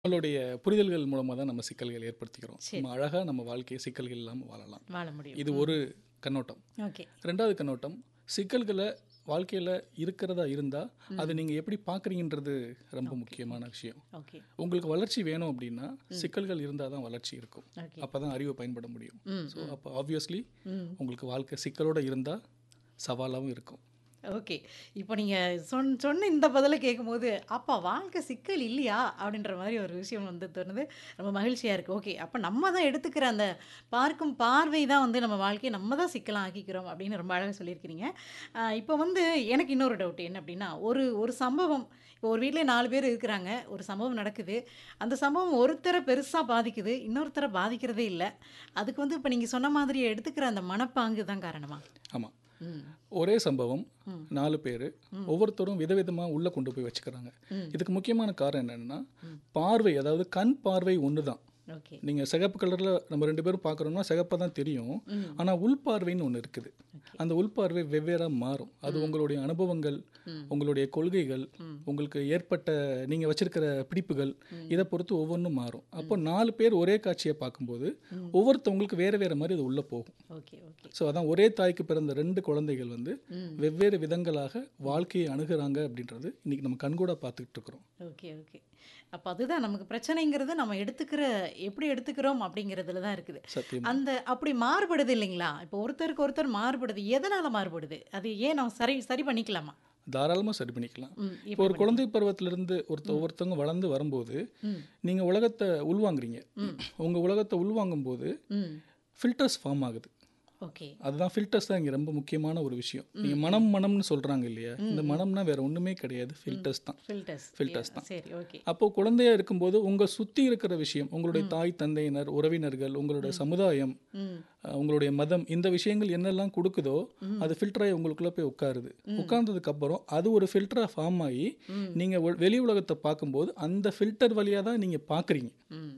நம்மளுடைய புரிதல்கள் மூலமா தான் நம்ம சிக்கல்கள் ஏற்படுத்திக்கிறோம் சரி. நம்ம அழகா நம்ம வாழ்க்கையை சிக்கல்கள் இல்லாம வாழலாம் வாழ முடியும் இது ஒரு கண்ணோட்டம் ஓகே ரெண்டாவது கண்ணோட்டம் சிக்கல்களை வாழ்க்கையில இருக்கிறதா இருந்தா அதை நீங்க எப்படி பார்க்குறீங்கன்றது ரொம்ப முக்கியமான விஷயம் ஓகே உங்களுக்கு வளர்ச்சி வேணும் அப்படின்னா சிக்கல்கள் இருந்தால் தான் வளர்ச்சி இருக்கும் ஓகே அப்போ தான் அறிவை பயன்பட முடியும் ம் ஸோ அப்போ ஆப்வியஸ்லி ம் உங்களுக்கு வாழ்க்கை சிக்கலோட இருந்தால் சவாலாகவும் இருக்கும் ஓகே இப்போ நீங்கள் சொன் சொன்ன இந்த பதிலை கேட்கும்போது அப்பா வாழ்க்கை சிக்கல் இல்லையா அப்படின்ற மாதிரி ஒரு விஷயம் வந்து தோணுது ரொம்ப மகிழ்ச்சியாக இருக்குது ஓகே அப்போ நம்ம தான் எடுத்துக்கிற அந்த பார்க்கும் பார்வை தான் வந்து நம்ம வாழ்க்கையை நம்ம தான் சிக்கலாக ஆக்கிக்கிறோம் அப்படின்னு ரொம்ப அழகாக சொல்லியிருக்கிறீங்க ஆஹ் இப்போ வந்து எனக்கு இன்னொரு டவுட் என்ன அப்படின்னா ஒரு ஒரு சம்பவம் இப்போ ஒரு வீட்டில் நாலு பேர் இருக்கிறாங்க ஒரு சம்பவம் நடக்குது அந்த சம்பவம் ஒருத்தரை பெருசாக பாதிக்குது இன்னொருத்தரை பாதிக்கிறதே இல்லை அதுக்கு வந்து இப்போ நீங்கள் சொன்ன மாதிரி எடுத்துக்கிற அந்த மனப்பாங்கு தான் காரணமா ஆமாம் ம் ஒரே சம்பவம் ம். நாலு பேர் ஒவ்வொருத்தரும் விதவிதமா உள்ள கொண்டு போய் வச்சுக்கிறாங்க ம். இதுக்கு முக்கியமான காரணம் என்னன்னா பார்வை அதாவது கண் பார்வை ஒன்று தான் ஓகே நீங்கள் சிகப்பு கலரில் நம்ம ரெண்டு பேரும் பார்க்குறோம்னா சிகப்பாக தான் தெரியும் ம் ஆனால் உள்பார்வைன்னு ஒன்று இருக்குது அந்த உள்பார்வை வெவ்வேறாக மாறும் அது உங்களுடைய அனுபவங்கள் ம். உங்களுடைய கொள்கைகள் ம். உங்களுக்கு ஏற்பட்ட நீங்கள் வச்சிருக்கிற பிடிப்புகள் இதை பொறுத்து ஒவ்வொன்றும் மாறும் அப்போ நாலு பேர் ஒரே காட்சியை பார்க்கும்போது ஒவ்வொருத்தவங்களுக்கு வேறு வேறு மாதிரி அது உள்ளே போகும் ஓகே ஓகே ஸோ அதான் ஒரே தாய்க்கு பிறந்த ரெண்டு குழந்தைகள் வந்து ம். வெவ்வேறு விதங்களாக வாழ்க்கையை அணுகுறாங்க அப்படின்றது இன்னைக்கு நம்ம கண்கூட பார்த்துக்கிட்டு இருக்கிறோம் ஓகே ஓகே அப்போ அதுதான் நமக்கு பிரச்சனைங்கிறது நம்ம எடுத்துக்கிற எப்படி எடுத்துக்கிறோம் அப்படிங்கிறதுல தான் இருக்குது சத்தியம் அந்த அப்படி மாறுபடுது இல்லைங்களா இப்போ ஒருத்தருக்கு ஒருத்தர் மாறுபடுது எதனால மாறுபடுது அது ஏன் நம்ம சரி சரி பண்ணிக்கலாமா தாராளமாக சரி பண்ணிக்கலாம் ம் இப்போ ஒரு குழந்தை பருவத்திலிருந்து ஒருத்த ஒவ்வொருத்தவங்க வளர்ந்து வரும்போது ம் நீங்கள் உலகத்தை உள்வாங்குறீங்க உங்கள் உலகத்தை உள்வாங்கும் போது ம் ஃபில்டர்ஸ் ஃபார்ம் ஆகுது ஓகே அதுதான் ஃபில்டர்ஸ் தான் இங்கே ரொம்ப முக்கியமான ஒரு விஷயம் நீங்கள் மனம் மனம்னு சொல்கிறாங்க இல்லையா இந்த மனம்னா வேற ஒன்றுமே கிடையாது ஃபில்டர்ஸ் தான் ஃபில்டர்ஸ் Filters சரி ஓகே அப்போ குழந்தையா இருக்கும்போது உங்க சுத்தி இருக்கிற விஷயம் உங்களுடைய தாய் தந்தையினர் உறவினர்கள் உங்களுடைய சமுதாயம் ம் அஹ், உங்களுடைய மதம் இந்த விஷயங்கள் என்னெல்லாம் கொடுக்குதோ அது ஃபில்டராகி உங்களுக்குள்ள போய் உட்காருது உட்கார்ந்ததுக்கு அப்புறம் அது ஒரு ஃபில்டரா ஃபார்ம் ஆகி நீங்க ஒ- வெளி உலகத்தை பார்க்கும்போது அந்த ஃபில்டர் வழியா தான் நீங்க பாக்குறீங்க ம்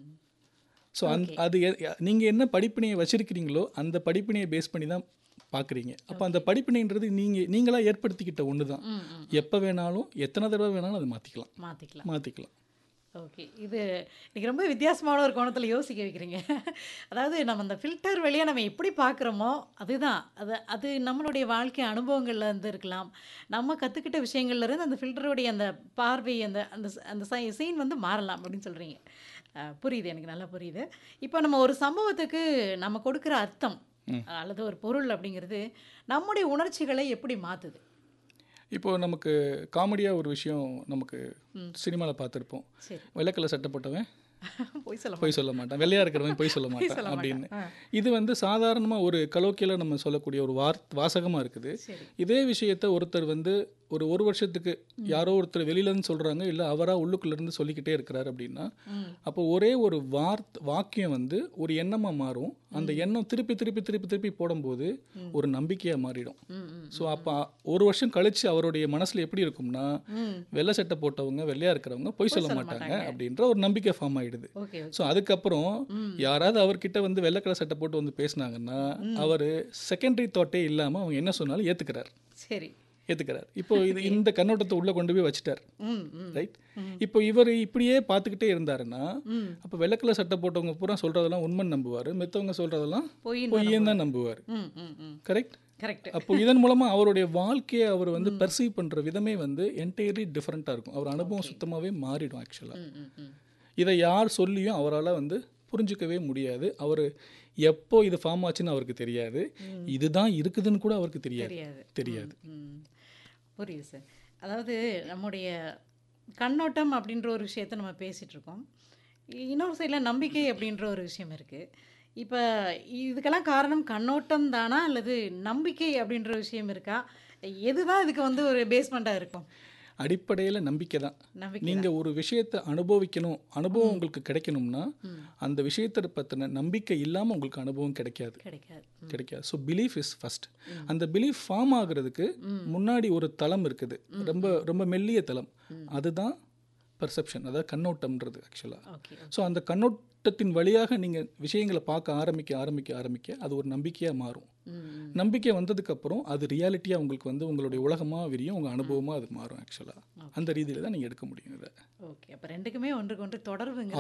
ஸோ அந் அது எ- நீங்க என்ன படிப்பினையை வச்சிருக்கிறீங்களோ அந்த படிப்பினையை பேஸ் பண்ணி தான் பார்க்குறீங்க அப்போ அந்த படிப்பினைன்றது நீங்க நீங்களா ஏற்படுத்திக்கிட்ட ஒன்று தான் ம் ம் எப்போ வேணாலும் எத்தனை தடவை வேணாலும் அது மாற்றிக்கலாம் மாற்றிக்கலாம் மாற்றிக்கலாம் ஓகே இது இன்னைக்கு ரொம்ப வித்தியாசமான ஒரு கோணத்தில் யோசிக்க வைக்கிறீங்க அதாவது நம்ம அந்த ஃபில்டர் வழியாக நம்ம எப்படி பார்க்குறோமோ அதுதான் அது அது நம்மளுடைய வாழ்க்கை அனுபவங்கள்ல இருந்து இருக்கலாம் நம்ம கற்றுக்கிட்ட விஷயங்கள்ல இருந்து அந்த ஃபில்டருடைய அந்த பார்வை அந்த அந்த ச- அந்த சீன் வந்து மாறலாம் அப்படின்னு சொல்கிறீங்க புரியுது எனக்கு நல்லா புரியுது இப்போ நம்ம ஒரு சம்பவத்துக்கு நம்ம கொடுக்குற அர்த்தம் அல்லது ஒரு பொருள் அப்படிங்கிறது நம்முடைய உணர்ச்சிகளை எப்படி மாற்றுது இப்போ நமக்கு காமெடியாக ஒரு விஷயம் நமக்கு சினிமாவில் பார்த்துருப்போம் சரி வெள்ளைக்கல்ல சட்டை போட்டவன் போய் சொல்ல பொய் சொல்ல மாட்டான் வெள்ளையா இருக்கிறவன் பொய் சொல்ல மாட்டான் அப்படின்னு இது வந்து சாதாரணமாக ஒரு கலோக்கியில் நம்ம சொல்லக்கூடிய ஒரு வார் வாசகமாக இருக்குது சரி இதே விஷயத்த ஒருத்தர் வந்து ஒரு ஒரு வருஷத்துக்கு யாரோ ஒருத்தர் வெளியிலேருந்து சொல்கிறாங்க இல்லை அவராக உள்ளுக்குள்ளேருந்து சொல்லிக்கிட்டே இருக்கிறார் அப்படின்னா ம் அப்போ ஒரே ஒரு வார்த் வாக்கியம் வந்து ஒரு எண்ணமாக மாறும் அந்த எண்ணம் திருப்பி திருப்பி திருப்பி திருப்பி போடும்போது ஒரு நம்பிக்கையாக மாறிடும் ம் ம் ஸோ அப்போ ஒரு வருஷம் கழிச்சு அவருடைய மனசில் எப்படி இருக்கும்னா ம் வெள்ளை சட்டை போட்டவங்க வெள்ளையா இருக்கிறவங்க பொய் சொல்ல மாட்டாங்க அப்படின்ற ஒரு நம்பிக்கை ஃபார்ம் ஆயிடுது ஓகே ஓகே ஸோ அதுக்கப்புறம் யாராவது அவர்கிட்ட வந்து வெள்ளை கலர் சட்டை போட்டு வந்து பேசுனாங்கன்னா அவர் செகண்டரி தாட்டே இல்லாமல் அவங்க என்ன சொன்னாலும் ஏற்றுக்கிறார் சரி ஏற்றுக்கிறார் இப்போ இது இந்த கண்ணோட்டத்தை உள்ளே கொண்டு போய் வச்சுட்டார் ம் ம் ரைட் இப்போ இவர் இப்படியே பார்த்துக்கிட்டே இருந்தாருன்னா ம் அப்போ வெள்ளை கலர் சட்டை போட்டவங்க பூரா சொல்கிறதெல்லாம் உண்மைன்னு நம்புவார் மித்தவங்க சொல்கிறதெல்லாம் பொய்ன்னு பொய்யன்னு தான் நம்புவார் ம் ம் ம் கரெக்ட் கரெக்ட் அப்போ இதன் மூலமா அவருடைய வாழ்க்கையை அவர் வந்து பெர்சீவ் பண்ற விதமே வந்து என்டையர்லி டிஃப்ரெண்ட்டாக இருக்கும் அவர் அனுபவம் சுத்தமாவே மாறிடும் ஆக்சுவலாக ம் ம் ம் இதை யார் சொல்லியும் அவரால் வந்து புரிஞ்சுக்கவே முடியாது அவர் எப்போ இது ஃபார்ம் ஆச்சுன்னு அவருக்கு தெரியாது இதுதான் இருக்குதுன்னு கூட அவருக்கு தெரியாது தெரியாது தெரியாது ம் புரியுது சார் அதாவது நம்முடைய கண்ணோட்டம் அப்படின்ற ஒரு விஷயத்தை நம்ம பேசிகிட்டு இருக்கோம் இ- இன்னொரு சைடில் நம்பிக்கை அப்படின்ற ஒரு விஷயம் இருக்குது இப்போ இதுக்கெல்லாம் காரணம் கண்ணோட்டம் தானா அல்லது நம்பிக்கை அப்படின்ற விஷயம் இருக்கா எதுதான் இதுக்கு வந்து ஒரு பேஸ்மெண்ட்டாக இருக்கும் அடிப்படையில் நம்பிக்கை தான் நம்பிக்கை நீங்க ஒரு விஷயத்தை அனுபவிக்கணும் அனுபவம் உங்களுக்கு கிடைக்கணும்னா அந்த விஷயத்தை பற்றின நம்பிக்கை இல்லாமல் உங்களுக்கு அனுபவம் கிடைக்காது கிடைக்காது கிடைக்காது ஸோ பிலீஃப் இஸ் ஃபர்ஸ்ட் அந்த பிலீஃப் ஃபார்ம் ஆகுறதுக்கு முன்னாடி ஒரு தளம் இருக்குது ரொம்ப ரொம்ப மெல்லிய தளம் அதுதான் பெர்செப்ஷன் அதாவது கண்ணோட்டம்ன்றது ஆக்சுவலாக ஓகே ஸோ அந்த கண்ணோட்டத்தின் வழியாக நீங்கள் விஷயங்களை பார்க்க ஆரம்பிக்க ஆரம்பிக்க ஆரம்பிக்க அது ஒரு நம்பிக்கையாக மாறும் ம் நம்பிக்கை வந்ததுக்கப்புறம் அது ரியாலிட்டியாக உங்களுக்கு வந்து உங்களுடைய உலகமாக விரியும் உங்கள் அனுபவமாக அது மாறும் ஆக்சுவலாக அந்த ரீதியில் தான் நீங்கள் எடுக்க முடியும் இதை ஓகே அப்போ ரெண்டுக்குமே ஒன்றுக்கு ஒன்று தொடர்புங்க